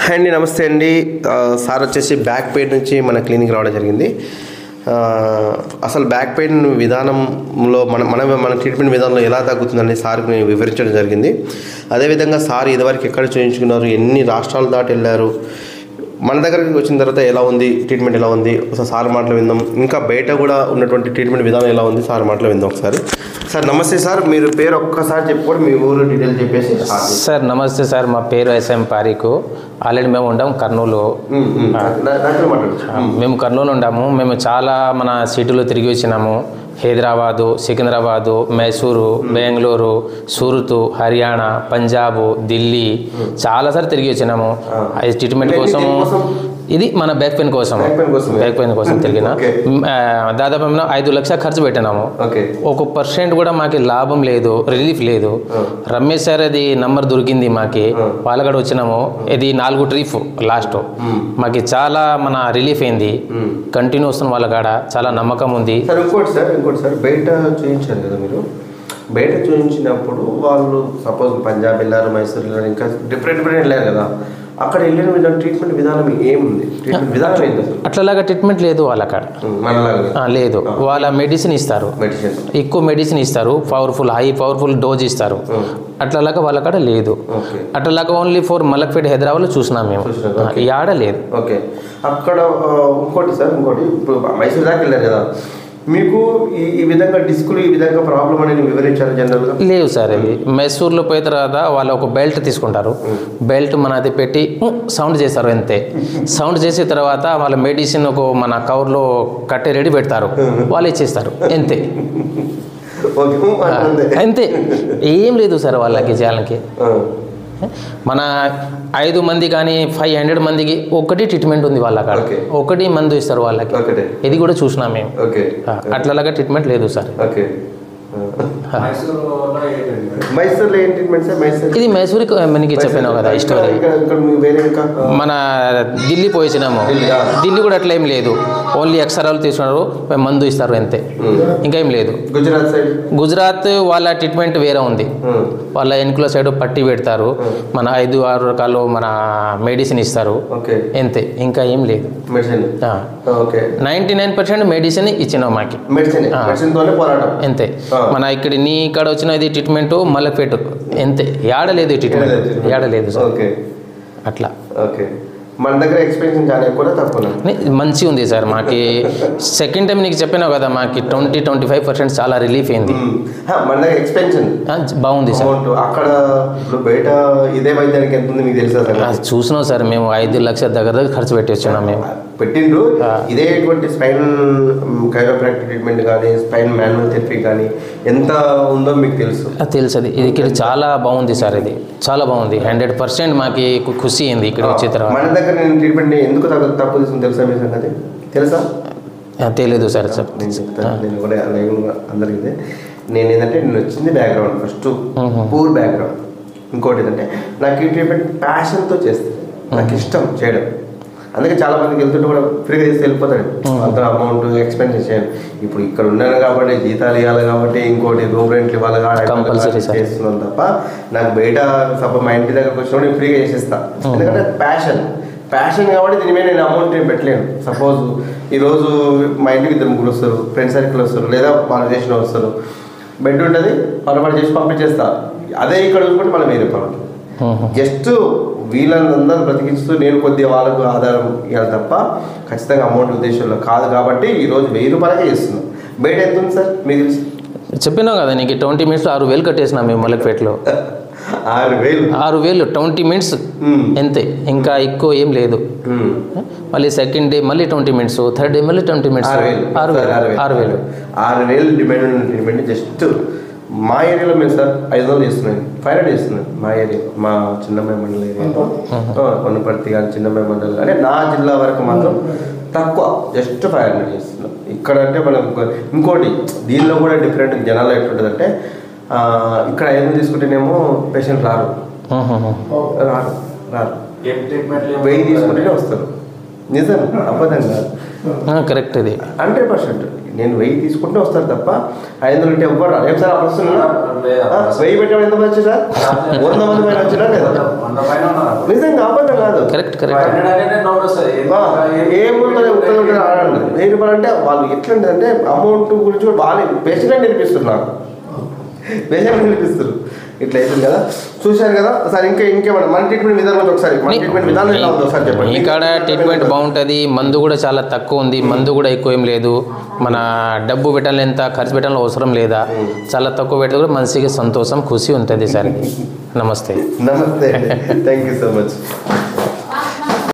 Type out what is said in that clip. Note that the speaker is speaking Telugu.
హాయ్ అండి నమస్తే అండి ఆ, సార్ వచ్చేసి బ్యాక్ పెయిన్ నుంచి మన క్లినిక్ రావడం జరిగింది ఆ, అసలు బ్యాక్ పెయిన్ విధానంలో మన మన మన ట్రీట్మెంట్ విధానంలో ఎలా తగ్గుతుందని సార్కి నేను వివరించడం జరిగింది అదేవిధంగా సార్ ఇదివరకు ఎక్కడ చూయించుకున్నారు ఎన్ని రాష్ట్రాలు దాటి వెళ్ళారు మన దగ్గరికి వచ్చిన తర్వాత ఎలా ఉంది ట్రీట్మెంట్ ఎలా ఉంది ఒకసారి సార్ మాటలు విందాం ఇంకా బయట కూడా ఉన్నటువంటి ట్రీట్మెంట్ విధానం ఎలా ఉంది సార్ మాటలు విందాం ఒకసారి సార్ నమస్తే సార్ మీరు పేరు ఒక్కసారి చెప్పుకోండి మీ ఊరు డీటెయిల్ చెప్పేసి start చేయండి. సార్ నమస్తే సార్ మా పేరు ఎస్ఎం పారికు ఆల్రెడీ మేము ఉండాం కర్నూలు ఉమ్, ఉమ్. దా- దాంట్లో మాట్లాడచ్చు మేము కర్నూలు ఉండాము మేము చాలా మన సిటీలో తిరిగి వచ్చినాము హైదరాబాదు సికింద్రాబాదు మైసూరు బెంగళూరు సూరత్ హర్యానా పంజాబ్ ఢిల్లీ చాలాసార్లు తిరిగి వచ్చినాము అది ట్రీట్మెంట్ అంటే కోసం దేనికోసం? ఇది మన బ్యాక్ పెయిన్ కోసం Back pain కోసమే. బ్యాక్ పెయిన్ కోసం తిరిగిన Okay. మ్, ఆ, దాదాపు మేము ఐదు లక్షల ఖర్చు పెట్టినాము ఓకే ఒక పర్సెంట్ కూడా మాకు లాభం లేదు రిలీఫ్ లేదు రమేష్ సార్ అది నంబర్ దొరికింది మాకి పాలగడ వచ్చినాము ఇది నాలుగు ట్రిప్ లాస్ట్ మాకి చాలా మన రిలీఫ్ అయింది కంటిన్యూ వస్తున్న వాళ్ళ కాడ చాలా నమ్మకం ఉంది సార్ ఇంకోటి సార్ ఇంకోటి సార్ బయట చూపించారు కదా మీరు బయట చూపించినప్పుడు వాళ్ళు సపోజ్ పంజాబ్ వెళ్ళారు మైసూర్ వెళ్ళారు ఇంకా డిఫరెంట్ డిఫరెంట్ వెళ్ళారు కదా అక్కడ వెళ్ళిన విధానం ట్రీట్మెంట్ విధానం ఏముంది ట్రీట్మెంట్ విధానం ఏంటి అసలు అట్లలాగా ట్రీట్మెంట్ లేదు వాళ్ళ కాడ మనలాగా ఆ, లేదు వాళ్ళ మెడిసిన్ ఇస్తారు మెడిసిన్ ఎక్కువ మెడిసిన్ ఇస్తారు పవర్ఫుల్ హై పవర్ఫుల్ డోజ్ ఇస్తారు అట్లలాగా వాళ్ళ కాడ లేదు ఓకే అట్లలాగా ఓన్లీ ఫోర్ మలక్పేట హైదరాబాద్లో చూసినాం మేము చూసినారు, ఆ, ఈ ఆడ లేదు ఓకే అక్కడ ఆ, ఇంకోటి సార్ ఇంకోటి ఇప్పుడు మైసూర్ దాకా వెళ్ళారు కదా మీకు ఈ ఈ విధంగా డిస్కులు ఈ విధంగా ప్రాబ్లం అనేది వివరించారు జనరల్గా లేవు సార్ ఇది మైసూర్లో పోయిన తర్వాత వాళ్ళు ఒక బెల్ట్ తీసుకుంటారు బెల్ట్ మన అది పెట్టి ఉ, సౌండ్ చేస్తారు అంతే సౌండ్ చేసిన తర్వాత వాళ్ళ మెడిసిన్ ఒక మన కవర్లో కట్టే రెడీ పెడతారు వాళ్ళు ఇచ్చేస్తారు అంతే ఓకే అంతే అంతే ఏం లేదు సార్ వాళ్ళకి చేయాలకి ఆ, మన ఐదు మంది కానీ ఫైవ్ హండ్రెడ్ మందికి ఒకటి ట్రీట్మెంట్ ఉంది వాళ్ళ కాడ Okay. ఒకటి మందు ఇస్తారు వాళ్ళకి ఒకటే ఇది కూడా చూసినాం మేము ఓకే ఆ, అట్లలాగా ట్రీట్మెంట్ లేదు సార్ ఓకే మైసూర్లో ఏం ట్రీట్మెంట్ సార్ మైసూర్ ఇది మైసూరికి మనకి చెప్పాను కదా ఈ స్టోరీ ఇక్కడ ఇక్కడ మీ వేరే ఇంకా మన ఢిల్లీ పోయినాము ఢిల్లీ, ఆ. ఢిల్లీ కూడా అట్లా ఏం లేదు ఓన్లీ ఎక్స్రాలు తీసుకున్నారు మందు ఇస్తారు అంతే ఇంకా ఏం లేదు గుజరాత్ సైడ్ గుజరాత్ వాళ్ళ ట్రీట్మెంట్ వేరే ఉంది వాళ్ళ ఎన్కుల సైడ్ పట్టి పెడతారు మన ఐదు ఆరు రకాలు మన మెడిసిన్ ఇస్తారు ఓకే అంతే ఇంకా ఏం లేదు medicine okay ninety nine percent medicine ఇచ్చినాం మాకి మెడిసిన్ ఆ. మెడిసిన్ తోనే పోరాటం అంతే ఆ. మన ఇక్కడ నీ ఇక్కడ వచ్చిన ఇది ట్రీట్మెంట్ మల్లపెట్టు అంతే ఏడలేదు ట్రీట్మెంట్ ఏడలేదు సార్ ఓకే అట్లా ఓకే మన దగ్గర ఎక్స్పీరియన్స్ చాలా ఎక్కువ తక్కువ మంచి ఉంది సార్ మాకి సెకండ్ టైం నీకు చెప్పినావు కదా మాకి ట్వంటీ ట్వంటీ ఫైవ్ పర్సెంట్ చాలా రిలీఫ్ అయింది మన దగ్గర ఎక్స్పెన్షన్ ఆ, బాగుంది సార్ అమౌంట్ అక్కడ ఇప్పుడు బయట ఇదే వైద్యానికి ఎంత ఉంది మీకు తెలుసా సార్ ఆ, చూసినాం సార్ మేము ఐదు లక్షల దగ్గర దగ్గర ఖర్చు పెట్టి వచ్చినాం మేము పెట్టిండ్రు ఇదేటువంటి స్పైన్ కైరోప్రాక్టిక్ ట్రీట్మెంట్ కానీ స్పైన్ మాన్యువల్ థెరపీ కానీ ఎంత ఉందో మీకు తెలుసు ఆ, తెలుసు అది ఇది ఇక్కడ చాలా బాగుంది సార్ ఇది చాలా బాగుంది హండ్రెడ్ పర్సెంట్ మాకి కు- ఖుషి అయింది ఇక్కడ వచ్చిన తర్వాత మన దగ్గర నేను ట్రీట్మెంట్ ఎందుకు తక్కువ తక్కువ తీసుకుని తెలుసా మీ సంగతి తెలుసా ఆ, తెలియదు సార్ సార్ నేను చెప్తాను నేను కూడా లైవ్గా అందరికి ఇదే. నేను ఏంటంటే నేను వచ్చింది బ్యాక్గ్రౌండ్ ఫస్ట్ పూర్ బ్యాక్గ్రౌండ్ ఇంకోటి ఏంటంటే నాకు ఈ ట్రీట్మెంట్ ప్యాషన్తో చేస్తాను నాకు ఇష్టం చేయడం అందుకే చాలా మందికి వెళ్తుంటే కూడా ఫ్రీగా చేసి వెళ్ళిపోతాడు అంత అమౌంట్ ఎక్స్పెన్స్ చేయండి ఇప్పుడు ఇక్కడ ఉన్నాను కాబట్టి జీతాలు ఇవ్వాలి కాబట్టి ఇంకోటి రూమ్ రెంట్లు ఇవ్వాలి కాబట్టి Compulsory, sir. చేస్తున్నాను తప్ప నాకు బయట సపో మా ఇంటి దగ్గరకు వచ్చినప్పుడు నేను ఫ్రీగా చేసేస్తా ఎందుకంటే ప్యాషన్ ప్యాషన్ కాబట్టి దీని మీద నేను అమౌంట్ ఏం పెట్టలేను సపోజ్ ఈరోజు మా ఇంటికి ఇద్దరు ముగ్గురు వస్తారు ఫ్రెండ్ సర్కిల్ వస్తారు లేదా వాళ్ళు చేసిన వస్తారు బెడ్ ఉంటుంది వాళ్ళు వాళ్ళు చేసి పంపించేస్తా అదే ఇక్కడ చూసుకుంటే మనం వేరే పనులు జస్ట్ వీళ్ళందరూ బ్రతికిస్తూ నేను కొద్దిగా వాళ్ళకు ఆధారం ఇవ్వాలి తప్ప ఖచ్చితంగా అమౌంట్ ఉద్దేశంలో కాదు కాబట్టి ఈరోజు వెయ్యి రూపాయలకే చేస్తున్నాం బయట ఎంత ఉంది సార్ మీకు తెలుసు చెప్పినాం కదా నీకు ట్వంటీ మినిట్స్ ఆరు వేలు కట్టేసినాం మేము మల్లపేటలో ఆరు వేలు ఆరు వేలు ట్వంటీ మినిట్స్ మ్మ్. అంతే ఇంకా ఎక్కువ ఏం లేదు మ్మ్. మళ్ళీ సెకండ్ డే మళ్ళీ ట్వంటీ మినిట్స్ థర్డ్ డే మళ్ళీ ట్వంటీ మినిట్స్ ఆరు వేలు ఆరు వేలు ఆరు వేలు ఆరు వేలు డిమాండ్ ఉన్న ట్రీట్మెంట్ జస్ట్ మా ఏరియాలో మేము సార్ ఐదు వందలు చేస్తున్నాను ఫైవ్ హండ్రెడ్ చేస్తున్నాను మా ఏరియా మా చిన్నమ్మాయి మండల ఏరియాలో కొన్నపర్తి కానీ చిన్నమ్మాయి మండలం అంటే నా జిల్లా వరకు మాత్రం తక్కువ జస్ట్ ఫైవ్ హండ్రెడ్ చేస్తున్నాం ఇక్కడ అంటే మనం ఇంకో- ఇంకోటి దీనిలో కూడా డిఫరెంట్ జనాలు ఎట్లుంటుందంటే ఆ, ఇక్కడ ఐదు వందలు తీసుకుంటేనేమో పేషెంట్ రారు రారు రారు వెయ్యి తీసుకుంటేనే వస్తారు నిజం అబద్ధం కాదు కరెక్ట్ ఇది హండ్రెడ్ పర్సెంట్ నేను వెయ్యి తీసుకుంటే వస్తారు తప్ప ఐదు వందలు అంటే ఎవ్వరు రారు. ఏం సార్ అప్పుడు వస్తున్నా వెయ్యి పెట్టాడు ఎంతమంది వచ్చి సార్ వంద మంది పైన వచ్చినా లేదా నిజంగా అబద్ధం కాదు కరెక్ట్ కరెక్ట్ ఆ, ఏముందని ఉత్తరం ఉంటుంది ఆడండి వెయ్యి రూపాయలు అంటే వాళ్ళు ఎట్లా అంటే అమౌంట్ గురించి కూడా బాగా పేషెంట్ నేర్పిస్తున్నారు పేషెంట్ నేర్పిస్తారు ఇట్లా అవుతుంది కదా చూశారు కదా సార్ ఇంకా ఇంకేమన్నా మన ట్రీట్మెంట్ విధానం గురించి ఒకసారి మన ట్రీట్మెంట్ విధానం ఎలా ఉందో ఒకసారి చెప్పండి మీ కాడ ట్రీట్మెంట్ బాగుంటుంది మందు కూడా చాలా తక్కువ ఉంది మందు కూడా ఎక్కువ ఏం లేదు మన డబ్బు పెట్టాలి ఎంత ఖర్చు పెట్టాలని అవసరం లేదా చాలా తక్కువ పెడితే కూడా మనిషికి సంతోషం ఖుషి ఉంటుంది సార్ నమస్తే నమస్తే థ్యాంక్ యూ సో మచ్